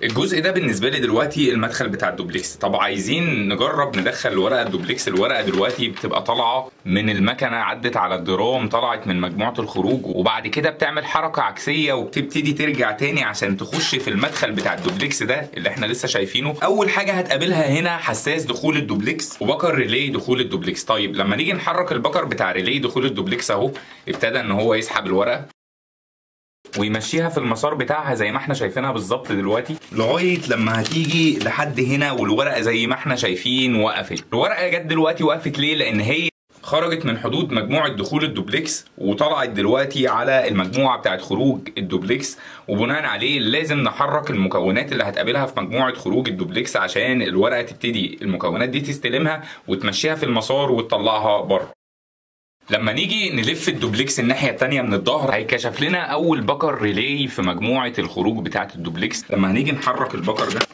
الجزء ده بالنسبه لي دلوقتي المدخل بتاع الدوبلكس طب عايزين نجرب ندخل الورقه الدوبلكس الورقه دلوقتي بتبقى طالعه من المكنه عدت على الدرام طلعت من مجموعه الخروج وبعد كده بتعمل حركه عكسيه وبتبتدي ترجع تاني عشان تخش في المدخل بتاع الدوبلكس ده اللي احنا لسه شايفينه اول حاجه هتقابلها هنا حساس دخول الدوبلكس وبكر ريلي دخول الدوبلكس طيب لما نيجي نحرك البكر بتاع ريلي دخول الدوبلكس اهو ابتدى ان هو يسحب الورقه ويمشيها في المسار بتاعها زي ما احنا شايفينها بالظبط دلوقتي لغايه لما هتيجي لحد هنا والورقه زي ما احنا شايفين وقفت الورقه جت دلوقتي وقفت ليه لان هي خرجت من حدود مجموعة دخول الدوبلكس وطلعت دلوقتي على المجموعة بتاعت خروج الدوبلكس وبناء عليه لازم نحرك المكونات اللي هتقابلها في مجموعة خروج الدوبلكس عشان الورقة تبتدي المكونات دي تستلمها وتمشيها في المسار وتطلعها بره لما نيجي نلف الدوبلكس الناحية التانية من الظهر هيكشف لنا أول بكر ريلي في مجموعة الخروج بتاعة الدوبلكس لما هنيجي نحرك البكر ده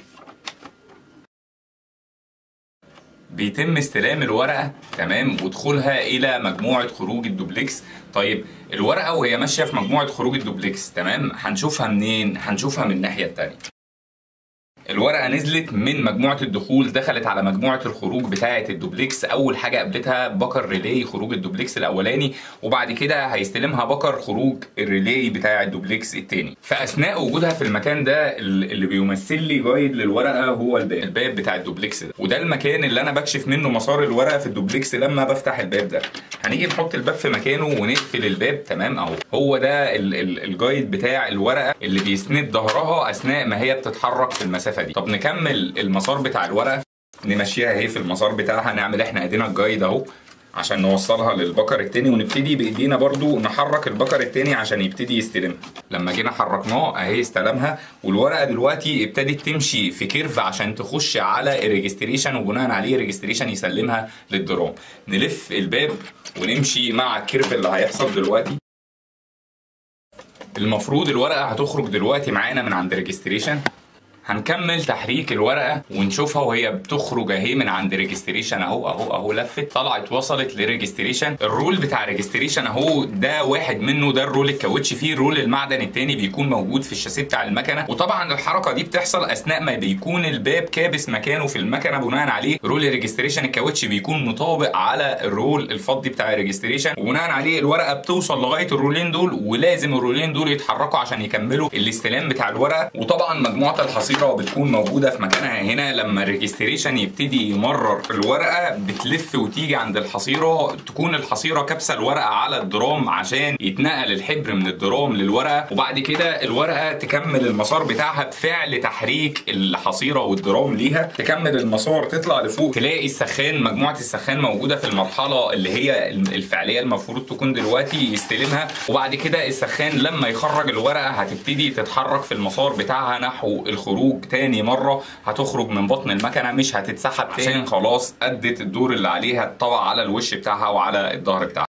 بيتم استلام الورقة تمام ودخولها إلى مجموعة خروج الدوبلكس طيب الورقة وهي ماشية في مجموعة خروج الدوبلكس تمام هنشوفها منين؟ هنشوفها من الناحية التانية الورقه نزلت من مجموعه الدخول دخلت على مجموعه الخروج بتاعه الدوبلكس اول حاجه قابلتها بكر ريلي خروج الدوبلكس الاولاني وبعد كده هيستلمها بكر خروج الريلي بتاع الدوبلكس الثاني فاثناء وجودها في المكان ده اللي بيمثل لي جايد للورقه هو الباب الباب بتاع الدوبلكس ده وده المكان اللي انا بكشف منه مسار الورقه في الدوبلكس لما بفتح الباب ده هنيجي نحط الباب في مكانه ونقفل الباب تمام اهو هو ده ال ال الجايد بتاع الورقه اللي بيسند ظهرها اثناء ما هي بتتحرك في المسافه دي طب نكمل المسار بتاع الورقه نمشيها اهي في المسار بتاعها نعمل احنا ايدينا الجايد اهو عشان نوصلها للبكر التاني ونبتدي بايدينا برضو نحرك البكر التاني عشان يبتدي يستلمها لما جينا حركناه اهي استلمها والورقه دلوقتي ابتدت تمشي في كيرف عشان تخش على الريجستريشن وبناء عليه الريجستريشن يسلمها للدرام نلف الباب ونمشي مع الكيرف اللي هيحصل دلوقتي المفروض الورقه هتخرج دلوقتي معانا من عند ريجستريشن هنكمل تحريك الورقه ونشوفها وهي بتخرج اهي من عند ريجستريشن اهو اهو اهو لفت طلعت وصلت لريجستريشن الرول بتاع ريجستريشن اهو ده واحد منه ده الرول الكاوتش فيه الرول المعدن التاني بيكون موجود في الشاسيه بتاع المكنه وطبعا الحركه دي بتحصل اثناء ما بيكون الباب كابس مكانه في المكنه بناء عليه رول الريجستريشن الكاوتش بيكون مطابق على الرول الفضي بتاع الريجستريشن وبناء عليه الورقه بتوصل لغايه الرولين دول ولازم الرولين دول يتحركوا عشان يكملوا الاستلام بتاع الورقه وطبعا مجموعه الحصيره بتكون موجوده في مكانها هنا لما الريجستريشن يبتدي يمرر الورقه بتلف وتيجي عند الحصيره تكون الحصيره كابسه الورقه على الدرام عشان يتنقل الحبر من الدرام للورقه وبعد كده الورقه تكمل المسار بتاعها بفعل تحريك الحصيره والدرام ليها تكمل المسار تطلع لفوق تلاقي السخان مجموعه السخان موجوده في المرحله اللي هي الفعليه المفروض تكون دلوقتي يستلمها وبعد كده السخان لما يخرج الورقه هتبتدي تتحرك في المسار بتاعها نحو الخروج تاني مره هتخرج من بطن المكنه مش هتتسحب تاني عشان خلاص ادت الدور اللي عليها الطبع على الوش بتاعها وعلى الظهر بتاعها